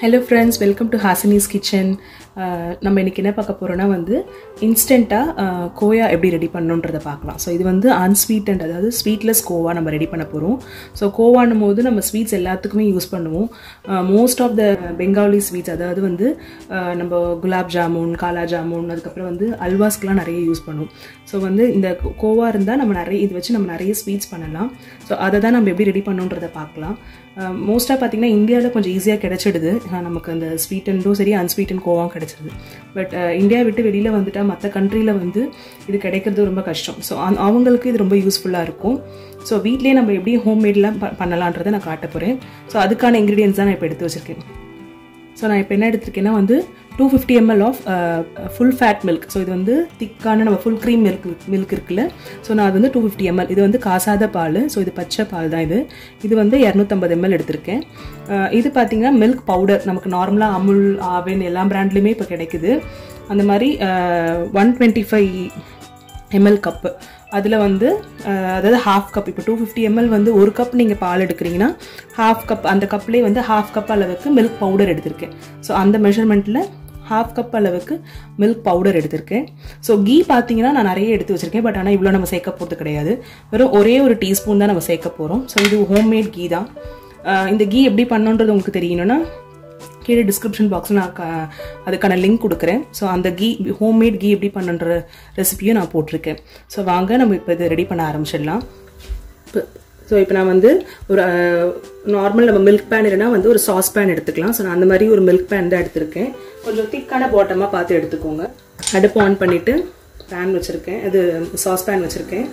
hello friends welcome to Hasini's kitchen நம்ம இன்றைக்கி என்ன பார்க்க போகிறோன்னா வந்து இன்ஸ்டண்ட்டாக கோயா எப்படி ரெடி பண்ணணுன்றதை பார்க்கலாம் ஸோ இது வந்து அன்ஸ்வீட்டன்ட் அதாவது ஸ்வீட்லெஸ் கோவா நம்ம ரெடி பண்ண போகிறோம் ஸோ கோவானும் போது நம்ம ஸ்வீட்ஸ் எல்லாத்துக்குமே யூஸ் பண்ணுவோம் most of the Bengali sweets அதாவது வந்து அஹ், நம்ம குலாப் ஜாமுன் காலா ஜாமுன் அதுக்கப்புறம் வந்து அல்வாஸ்க்கெலாம் நிறைய யூஸ் பண்ணுவோம் ஸோ வந்து இந்த கோவா இருந்தால் நம்ம நிறைய இது வச்சு நம்ம நிறைய ஸ்வீட்ஸ் பண்ணலாம் ஸோ அதை தான் நம்ம எப்படி ரெடி பண்ணணுன்றதை பார்க்கலாம் மோஸ்ட்டாக பார்த்தீங்கன்னா இந்தியாவில் கொஞ்சம் ஈஸியாக கிடைச்சிடுது அஹ் நமக்கு அந்த ஸ்வீட்டண்டும் சரி அன்ஸ்வீட்டன் கோவாவும் கிடைச்சிடுது பட் இந்தியா விட்டு வெளியில் வந்துட்டால் மற்ற கண்ட்ரியில் வந்து இது கிடைக்கிறது ரொம்ப கஷ்டம் ஸோ அவங்களுக்கு இது ரொம்ப யூஸ்ஃபுல்லாக இருக்கும் ஸோ வீட்லேயே நம்ம எப்படி ஹோம்மேட்லாம் ப பண்ணலான்றதை நான் காட்ட போகிறேன் ஸோ அதுக்கான இன்க்ரீடியன்ஸ் தான் நான் இப்போ எடுத்து வச்சுருக்கேன் ஸோ நான் இப்போ என்ன எடுத்திருக்கேன்னா வந்து two fifty ML of full fat milk so இது வந்து திக்கான நம்ம ஃபுல் க்ரீம் மில்க் மில்க் இருக்குல்ல ஸோ நான் அது வந்து டூ ஃபிஃப்டி எம்எல் இது வந்து காசாத பால் ஸோ இது பச்சை பால் தான் இது இது வந்து இரநூத்தம்பது எம்எல் எடுத்திருக்கேன் அஹ் இது பார்த்தீங்கன்னா மில்க் பவுடர் நமக்கு நார்மலாக அமுல் ஆவின் எல்லா பிராண்ட்லேயுமே இப்போ கிடைக்குது அந்த மாதிரி one twenty five ML cup அதில் வந்து அஹ், அதாவது ஹாஃப் கப் இப்போ டூ ஃபிஃப்டி எம்எல் வந்து ஒரு கப் நீங்கள் பால் எடுக்கிறீங்கன்னா ஹாஃப் கப் அந்த கப்லேயே வந்து ஹாஃப் கப் அளவுக்கு மில்க் பவுடர் எடுத்திருக்கேன் ஸோ அந்த மெஷர்மெண்ட்டில் ஹாஃப் கப் அளவுக்கு மில்க் பவுடர் எடுத்திருக்கேன் ஸோ கீ பார்த்தீங்கன்னா நான் நிறைய எடுத்து வச்சிருக்கேன் பட் ஆனால் இவ்வளோ நம்ம சேர்க்க போகிறது கிடையாது வெறும் ஒரே ஒரு டீஸ்பூன் தான் நம்ம சேர்க்க போகிறோம் ஸோ இது ஹோம்மேட் கீ தான் அஹ், இந்த கீ எப்படி பண்ணணுன்றது உங்களுக்கு தெரியணும்னா கீழே டிஸ்கிரிப்ஷன் பாக்ஸில் நான் க- அதுக்கான லிங்க் கொடுக்குறேன் ஸோ அந்த கீ ஹோம்மேட் கீ எப்படி பண்ணுன்ற ரெசிபியும் நான் போட்டிருக்கேன் ஸோ வாங்க நம்ம இப்போ இது ரெடி பண்ண ஆரம்பிச்சிடலாம் ஸோ இப்போ நான் வந்து ஒரு நார்மல் நம்ம மில்க் பேன் இல்லைனா வந்து ஒரு சாஸ் பேன் எடுத்துக்கலாம் ஸோ நான் அந்த மாதிரி ஒரு மில்க் பேன் தான் எடுத்திருக்கேன் கொஞ்சம் திக்கான பாட்டமாக பார்த்து எடுத்துக்கோங்க அடுப்பு ஆன் பண்ணிவிட்டு பேன் வச்சுருக்கேன் இது சாஸ் பேன் வச்சுருக்கேன்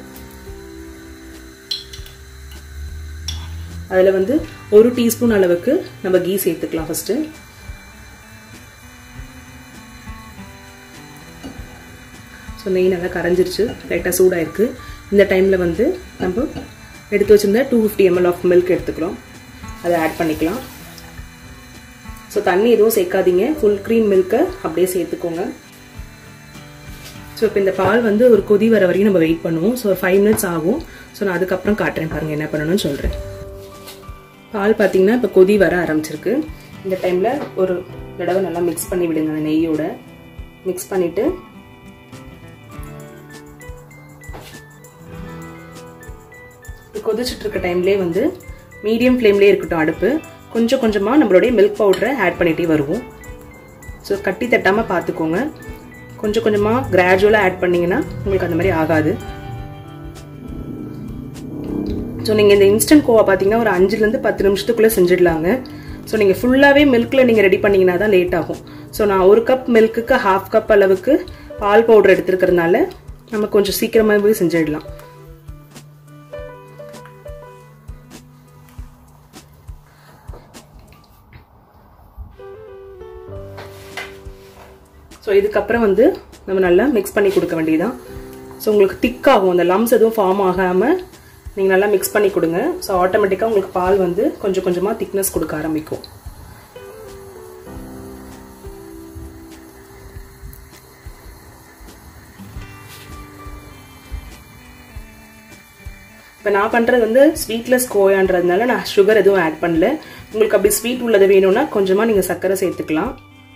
அதில் வந்து ஒரு டீஸ்பூன் அளவுக்கு நம்ம கீ சேர்த்துக்கலாம் ஃபஸ்ட்டு ஸோ நெய் நல்லா கரைஞ்சிருச்சு லைட்டாக சூடாக இருக்குது இந்த டைமில் வந்து நம்ம எடுத்து வச்சிருந்த two fifty ML of milk எடுத்துக்கிறோம் அதை ஆட் பண்ணிக்கலாம் ஸோ தண்ணி எதுவும் சேர்க்காதீங்க ஃபுல் க்ரீம் மில்க்கை அப்படியே சேர்த்துக்கோங்க ஸோ இப்போ இந்த பால் வந்து ஒரு கொதி வர வரையும் நம்ம வெயிட் பண்ணுவோம் ஸோ ஒரு ஃபைவ் மினிட்ஸ் ஆகும் ஸோ நான் அதுக்கப்புறம் காட்டுறேன் பாருங்கள் என்ன பண்ணணும்னு சொல்கிறேன் பால் பார்த்தீங்கன்னா இப்போ கொதி வர ஆரம்பிச்சிருக்கு இந்த டைமில் ஒரு தடவை நல்லா மிக்ஸ் பண்ணி விடுங்க அந்த நெய்யோட மிக்ஸ் பண்ணிவிட்டு கொதிச்சுட்டு இருக்க டைம்லேயே வந்து மீடியம் ஃப்ளேம்லேயே இருக்கட்டும் அடுப்பு கொஞ்சம் கொஞ்சமாக நம்மளுடைய மில்க் பவுடரை ஆட் பண்ணிகிட்டே வருவோம் ஸோ கட்டி தட்டாமல் பார்த்துக்கோங்க கொஞ்சம் கொஞ்சமாக கிராஜுவலாக ஆட் பண்ணிங்கன்னா உங்களுக்கு அந்த மாதிரி ஆகாது ஸோ நீங்கள் இந்த இன்ஸ்டன்ட் கோவா பார்த்தீங்கன்னா ஒரு அஞ்சுலேருந்து பத்து நிமிஷத்துக்குள்ளே செஞ்சிடலாங்க ஸோ நீங்கள் ஃபுல்லாகவே மில்கில் நீங்கள் ரெடி பண்ணிங்கன்னா தான் லேட் ஆகும் ஸோ நான் ஒரு கப் மில்க்குக்கு ஹாஃப் கப் அளவுக்கு பால் பவுடர் எடுத்துருக்கிறதுனால நம்ம கொஞ்சம் சீக்கிரமாகவே செஞ்சிடலாம் ஸோ இதுக்கப்புறம் வந்து நம்ம நல்லா மிக்ஸ் பண்ணி கொடுக்க வேண்டியதுதான் ஸோ உங்களுக்கு திக்காகும் அந்த லம்ஸ் எதுவும் ஃபார்ம் ஆகாமல் நீங்கள் நல்லா மிக்ஸ் பண்ணி கொடுங்க ஸோ ஆட்டோமேட்டிக்காக உங்களுக்கு பால் வந்து கொஞ்சம் கொஞ்சமாக திக்னஸ் கொடுக்க ஆரம்பிக்கும் இப்போ நான் பண்ணுறது வந்து ஸ்வீட்லெஸ் கோயான்றதுனால நான் சுகர் எதுவும் ஆட் பண்ணல உங்களுக்கு அப்படி ஸ்வீட் உள்ளது வேணும்னா கொஞ்சமாக நீங்கள் சர்க்கரை சேர்த்துக்கலாம்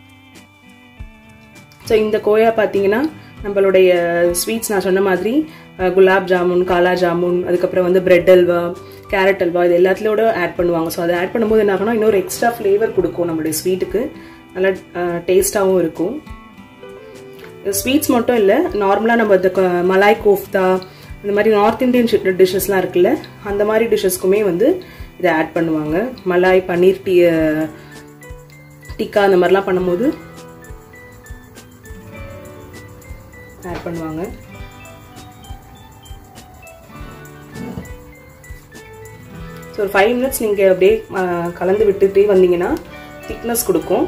ஸோ இந்த கோயா பார்த்தீங்கன்னா நம்மளுடைய ஸ்வீட்ஸ் நான் சொன்ன மாதிரி அஹ், குலாப் ஜாமுன் காலா ஜாமுன் அதுக்கப்புறம் வந்து பிரெட் அல்வா கேரட் அல்வா இது எல்லாத்துலயோட ஆட் பண்ணுவாங்க ஸோ அதை ஆட் பண்ணும்போது என்ன ஆகும்னா இன்னொரு எக்ஸ்ட்ரா ஃப்ளேவர் கொடுக்கும் நம்மளுடைய ஸ்வீட்டுக்கு நல்லா டேஸ்ட்டாகவும் இருக்கும் ஸ்வீட்ஸ் மட்டும் இல்லை நார்மலாக நம்ம இந்த க- மலாய் கோஃப்தா இந்த மாதிரி நார்த் இந்தியன் டிஷ்ஷஸ்லாம் இருக்குல்ல அந்த மாதிரி டிஷ்ஷஸ்க்குமே வந்து இதை ஆட் பண்ணுவாங்க மலாய் பன்னீர் டீ அஹ், டிக்கா அந்த மாதிரிலாம் பண்ணும்போது ஆட் பண்ணுவாங்க ஸோ ஒரு ஃபைவ் மினிட்ஸ் நீங்கள் அப்படியே அஹ், கலந்து விட்டுட்டே வந்தீங்கன்னா திக்னஸ் கொடுக்கும்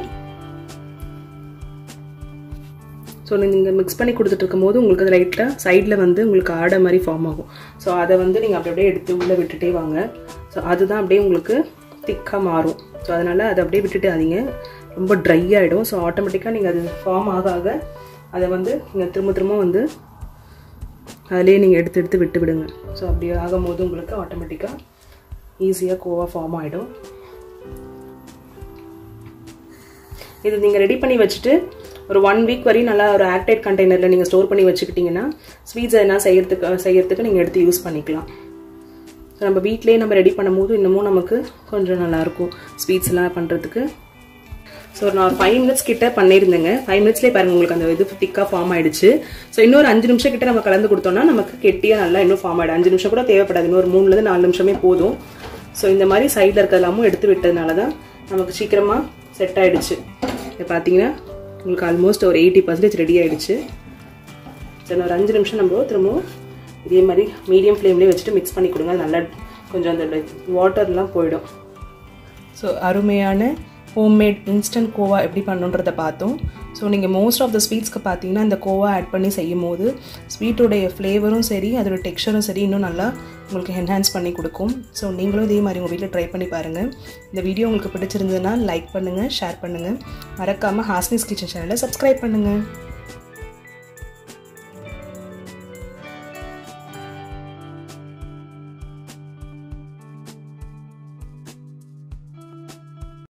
ஸோ நீங்கள் மிக்ஸ் பண்ணி கொடுத்துட்டு இருக்கும்போது உங்களுக்கு அது லைட்டாக சைடில் வந்து உங்களுக்கு ஆடை மாதிரி ஃபார்ம் ஆகும் ஸோ அதை வந்து நீங்கள் அப்படி அப்படியே எடுத்து உள்ளே விட்டுட்டே வாங்க ஸோ அதுதான் அப்படியே உங்களுக்கு திக்காக மாறும் ஸோ அதனால் அதை அப்படியே விட்டுட்டு ஆதீங்க ரொம்ப ட்ரை ஆகிடும் ஸோ ஆட்டோமேட்டிக்காக நீங்கள் அது ஃபார்ம் ஆக ஆக அதை வந்து நீங்கள் திரும்ப திரும்ப வந்து அதிலே நீங்கள் எடுத்து எடுத்து விட்டு விடுங்க ஸோ அப்படி ஆகும்போது உங்களுக்கு ஆட்டோமேட்டிக்காக ஈஸியாக கோவா ஃபார்ம் ஆகிடும் இது நீங்கள் ரெடி பண்ணி வச்சுட்டு ஒரு ஒன் வீக் வரையும் நல்லா ஒரு ஏர்டைட் கண்டெய்னரில் நீங்கள் ஸ்டோர் பண்ணி வச்சுக்கிட்டிங்கன்னா ஸ்வீட்ஸ் எதனா செய்யறதுக்கு செய்யறதுக்கு நீங்கள் எடுத்து யூஸ் பண்ணிக்கலாம் ஸோ நம்ம வீட்டிலேயே நம்ம ரெடி பண்ணும்போது இன்னமும் நமக்கு கொஞ்சம் நல்லாயிருக்கும் ஸ்வீட்ஸ்லாம் பண்ணுறதுக்கு ஸோ நான் ஒரு ஃபைவ் மினிட்ஸ் கிட்ட பண்ணியிருந்தேங்க ஃபைவ் மினிட்ஸ்லேயே பாருங்க உங்களுக்கு அந்த இது திக்காக ஃபார்ம் ஆயிடுச்சு ஸோ இன்னொரு அஞ்சு நிமிஷம் கிட்ட நம்ம கலந்து கொடுத்தோம்னா நமக்கு கெட்டியாக நல்லா இன்னும் ஃபார்ம் ஆகிடும் அஞ்சு நிமிஷம் கூட தேவைப்படாது இன்னொரு மூணுலேருந்து நாலு நிமிஷமே போதும் ஸோ இந்த மாதிரி சைடில் இருக்கிறதெல்லாமும் எடுத்து விட்டதுனால தான் நமக்கு சீக்கிரமாக செட் ஆயிடுச்சு இப்போ பார்த்தீங்கன்னா உங்களுக்கு ஆல்மோஸ்ட் ஒரு எயிட்டி பர்சன்டேஜ் ரெடி ஆயிடுச்சு சரி ஒரு அஞ்சு நிமிஷம் நம்ம திரும்பவும் இதே மாதிரி மீடியம் ஃப்ளேம்லேயே வச்சுட்டு மிக்ஸ் பண்ணி கொடுங்க நல்லா கொஞ்சம் அந்த வாட்டர்லாம் போயிடும் ஸோ அருமையான ஹோம்மேட் இன்ஸ்டன்ட் கோவா எப்படி பண்ணுன்றதை பார்த்தோம் ஸோ நீங்கள் மோஸ்ட் ஆஃப் த ஸ்வீட்ஸ்க்கு பார்த்தீங்கன்னா இந்த கோவா ஆட் பண்ணி செய்யும் போது ஸ்வீட்டோடைய ஃப்ளேவரும் சரி அதோட டெக்ஸ்சரும் சரி இன்னும் நல்லா உங்களுக்கு என்ஹான்ஸ் பண்ணி கொடுக்கும் ஸோ நீங்களும் இதே மாதிரி உங்கள் வீட்டில் ட்ரை பண்ணி பாருங்கள் இந்த வீடியோ உங்களுக்கு பிடிச்சிருந்ததுன்னா லைக் பண்ணுங்கள் ஷேர் பண்ணுங்கள் மறக்காமல் ஹாஸ்னிஸ் கிச்சன் சேனலை சப்ஸ்கிரைப் பண்ணுங்கள்